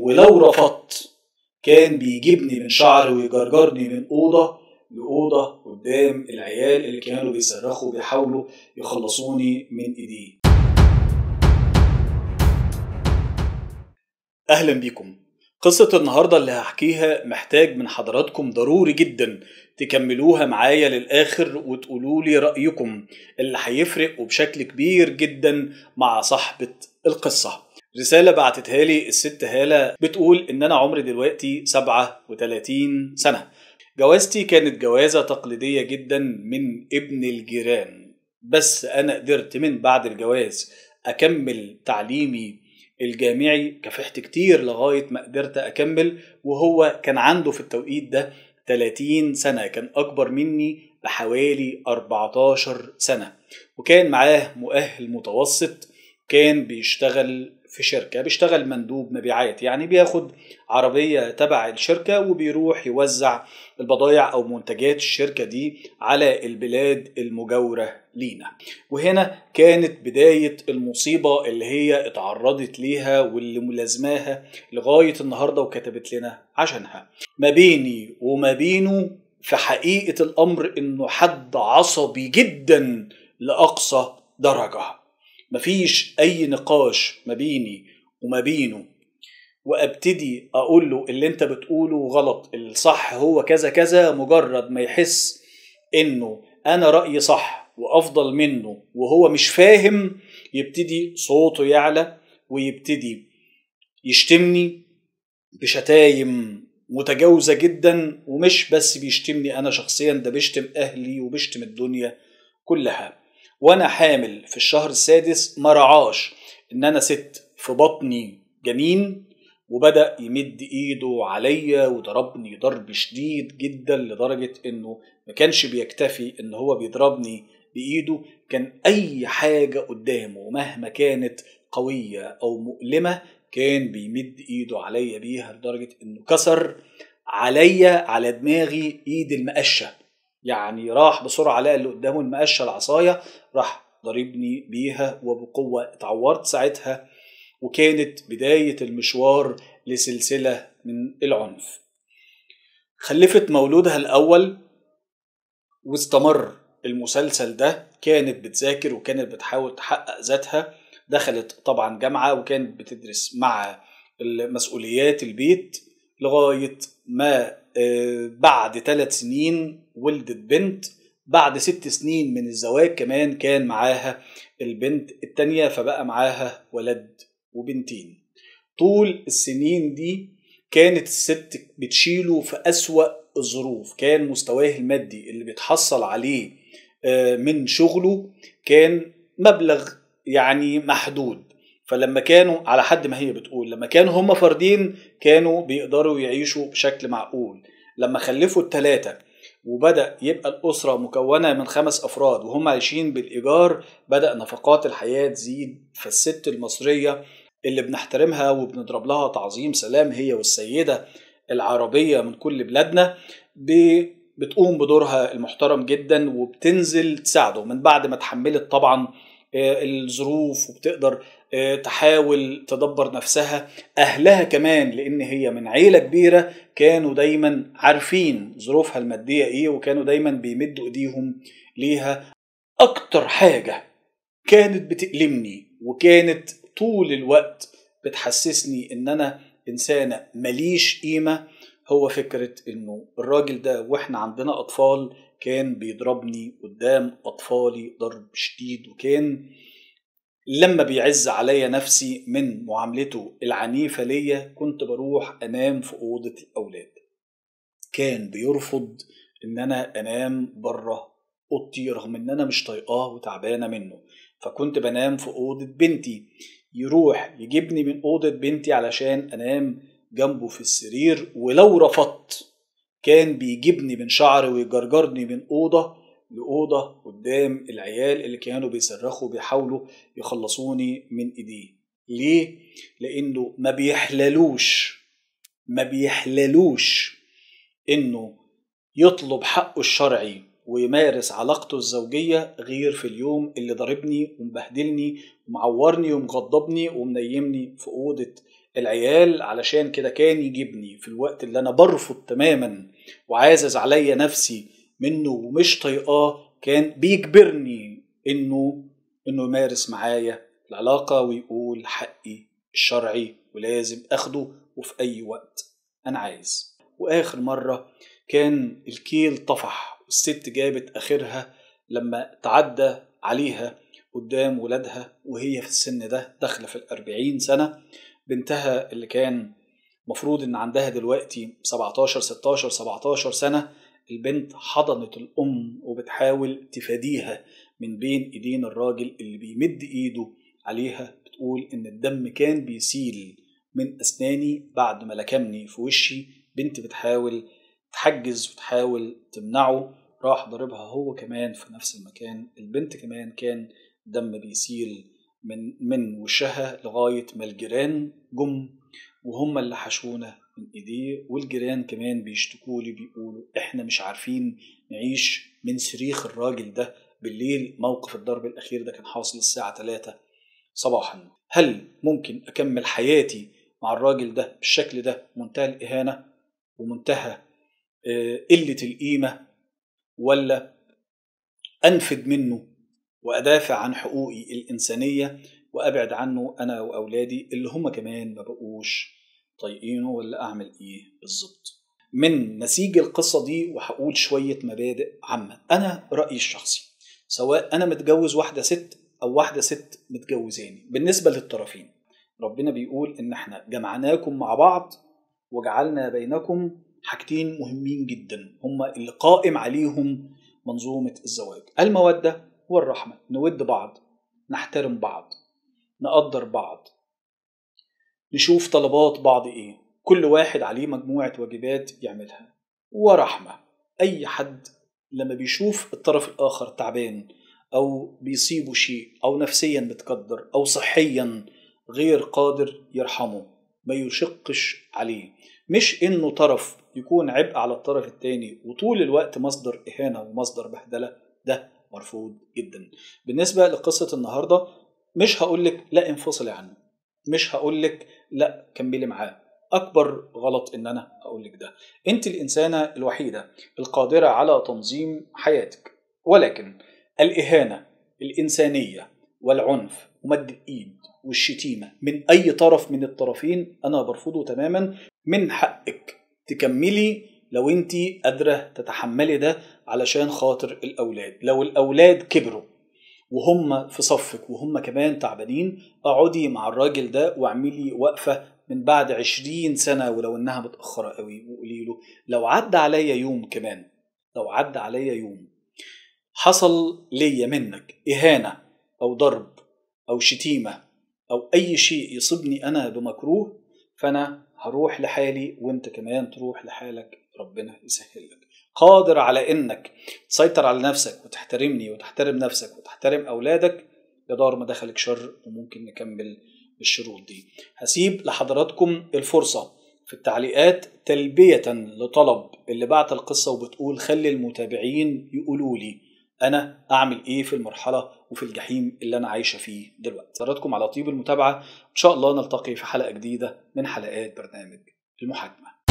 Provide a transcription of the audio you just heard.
ولو رفضت كان بيجيبني من شعري ويجرجرني من أوضة لأوضة قدام العيال اللي كانوا بيصرخوا بيحاولوا يخلصوني من إيديه أهلا بيكم قصة النهاردة اللي هحكيها محتاج من حضراتكم ضروري جدا تكملوها معايا للآخر وتقولوا لي رأيكم اللي هيفرق وبشكل كبير جدا مع صاحبة القصة رسالة بعتتها لي الست هالة بتقول إن أنا عمري دلوقتي 37 سنة جوازتي كانت جوازة تقليدية جدا من ابن الجيران بس أنا قدرت من بعد الجواز أكمل تعليمي الجامعي كافحت كتير لغاية ما قدرت أكمل وهو كان عنده في التوقيت ده 30 سنة كان أكبر مني بحوالي 14 سنة وكان معاه مؤهل متوسط كان بيشتغل في شركة بيشتغل مندوب مبيعات يعني بياخد عربية تبع الشركة وبيروح يوزع البضائع أو منتجات الشركة دي على البلاد المجاورة لينا وهنا كانت بداية المصيبة اللي هي اتعرضت ليها واللي ملازماها لغاية النهاردة وكتبت لنا عشانها ما بيني وما بينه في حقيقة الأمر إنه حد عصبي جدا لأقصى درجة مفيش أي نقاش ما بيني وما بينه وابتدي اقول له اللي انت بتقوله غلط الصح هو كذا كذا مجرد ما يحس انه انا رايي صح وافضل منه وهو مش فاهم يبتدي صوته يعلى ويبتدي يشتمني بشتايم متجاوزة جدا ومش بس بيشتمني أنا شخصيا ده بيشتم أهلي وبيشتم الدنيا كلها وأنا حامل في الشهر السادس ما رعاش إن أنا ست في بطني جنين وبدأ يمد ايده عليا وضربني ضرب شديد جدا لدرجة انه ما كانش بيكتفي ان هو بيضربني بايده كان اي حاجة قدامه مهما كانت قوية او مؤلمة كان بيمد ايده عليا بيها لدرجة انه كسر عليا على دماغي ايد المقشة يعني راح بسرعة لقى اللي قدامه المقشة العصاية راح ضربني بيها وبقوة اتعورت ساعتها وكانت بداية المشوار لسلسلة من العنف خلفت مولودها الأول واستمر المسلسل ده كانت بتذاكر وكانت بتحاول تحقق ذاتها دخلت طبعا جامعة وكانت بتدرس مع مسؤوليات البيت لغاية ما بعد ثلاث سنين ولدت بنت بعد ست سنين من الزواج كمان كان معاها البنت التانية فبقى معاها ولد وبنتين طول السنين دي كانت الست بتشيله في أسوأ الظروف كان مستواه المادي اللي بيتحصل عليه من شغله كان مبلغ يعني محدود فلما كانوا على حد ما هي بتقول لما كانوا هم فردين كانوا بيقدروا يعيشوا بشكل معقول لما خلفوا الثلاثة وبدأ يبقى الأسرة مكونة من خمس أفراد وهم عايشين بالإيجار بدأ نفقات الحياة تزيد فالست المصرية اللي بنحترمها وبنضرب لها تعظيم سلام هي والسيدة العربية من كل بلادنا بتقوم بدورها المحترم جدا وبتنزل تساعده من بعد ما تحملت طبعا الظروف وبتقدر تحاول تدبر نفسها أهلها كمان لأن هي من عيلة كبيرة كانوا دايما عارفين ظروفها المادية إيه وكانوا دايما بيمدوا إيديهم ليها أكتر حاجة كانت بتألمني وكانت طول الوقت بتحسسني إن أنا إنسانة مليش قيمة هو فكرة إنه الراجل ده وإحنا عندنا أطفال كان بيضربني قدام أطفالي ضرب شديد وكان لما بيعز عليا نفسي من معاملته العنيفة ليا كنت بروح أنام في أوضة الأولاد كان بيرفض إن أنا أنام بره أوضتي رغم إن أنا مش طايقاه وتعبانة منه فكنت بنام في أوضة بنتي يروح يجيبني من أوضة بنتي علشان أنام جنبه في السرير ولو رفضت كان بيجيبني من شعري ويجرجرني من أوضة لأوضة قدام العيال اللي كانوا بيصرخوا بيحاولوا يخلصوني من إيديه ليه؟ لأنه ما بيحللوش ما بيحللوش إنه يطلب حقه الشرعي ويمارس علاقته الزوجية غير في اليوم اللي ضربني ومبهدلني ومعورني ومغضبني ومنيمني في أوضة العيال علشان كده كان يجيبني في الوقت اللي انا برفض تماما وعازز عليا نفسي منه ومش طايقاه كان بيجبرني انه انه يمارس معايا العلاقة ويقول حقي الشرعي ولازم اخده وفي اي وقت انا عايز واخر مرة كان الكيل طفح والست جابت اخرها لما تعدى عليها قدام ولادها وهي في السن ده داخلة في الأربعين سنة بنتها اللي كان مفروض إن عندها دلوقتي 17 16 17 سنة البنت حضنت الأم وبتحاول تفاديها من بين إيدين الراجل اللي بيمد إيده عليها بتقول إن الدم كان بيسيل من أسناني بعد ما لكمني في وشي بنت بتحاول تحجز وتحاول تمنعه راح ضربها هو كمان في نفس المكان البنت كمان كان دم بيسيل من من وشها لغاية ما الجيران جم وهم اللي حشونا من ايديه والجيران كمان بيشتكوا لي بيقولوا احنا مش عارفين نعيش من صريخ الراجل ده بالليل موقف الضرب الاخير ده كان حاصل الساعة 3 صباحا هل ممكن اكمل حياتي مع الراجل ده بالشكل ده منتهى الاهانة ومنتهى قلة القيمة ولا انفد منه وادافع عن حقوقي الانسانيه وابعد عنه انا واولادي اللي هم كمان ما بقوش طايقينه ولا اعمل ايه بالظبط من نسيج القصه دي وهقول شويه مبادئ عامه انا رايي الشخصي سواء انا متجوز واحده ست او واحده ست متجوزاني بالنسبه للطرفين ربنا بيقول ان احنا جمعناكم مع بعض وجعلنا بينكم حاجتين مهمين جدا هما اللي قائم عليهم منظومه الزواج الموده والرحمة نود بعض نحترم بعض نقدر بعض نشوف طلبات بعض ايه كل واحد عليه مجموعة واجبات يعملها ورحمة أي حد لما بيشوف الطرف الآخر تعبان أو بيصيبه شيء أو نفسيا متقدر أو صحيا غير قادر يرحمه ما يشقش عليه مش إنه طرف يكون عبء على الطرف التاني وطول الوقت مصدر إهانة ومصدر بهدلة ده مرفوض جدا بالنسبة لقصة النهاردة مش هقولك لا انفصلي عنه مش هقولك لا كملي معاه أكبر غلط إن أنا أقولك ده أنت الإنسانة الوحيدة القادرة على تنظيم حياتك ولكن الإهانة الإنسانية والعنف ومد الإيد والشتيمة من أي طرف من الطرفين أنا برفضه تماما من حقك تكملي لو انت قادرة تتحملي ده علشان خاطر الأولاد لو الأولاد كبروا وهم في صفك وهم كمان تعبانين اقعدي مع الراجل ده واعملي وقفة من بعد عشرين سنة ولو انها متأخرة قوي وقولي له لو عدى عليا يوم كمان لو عدى عليا يوم حصل ليا منك إهانة أو ضرب أو شتيمة أو أي شيء يصيبني أنا بمكروه فأنا هروح لحالي وانت كمان تروح لحالك ربنا يسهل لك قادر على انك تسيطر على نفسك وتحترمني وتحترم نفسك وتحترم اولادك يا دار ما دخلك شر وممكن نكمل بالشروط دي هسيب لحضراتكم الفرصه في التعليقات تلبية لطلب اللي بعت القصة وبتقول خلي المتابعين يقولوا لي أنا أعمل إيه في المرحلة وفي الجحيم اللي أنا عايشة فيه دلوقتي حضراتكم على طيب المتابعة إن شاء الله نلتقي في حلقة جديدة من حلقات برنامج المحاكمة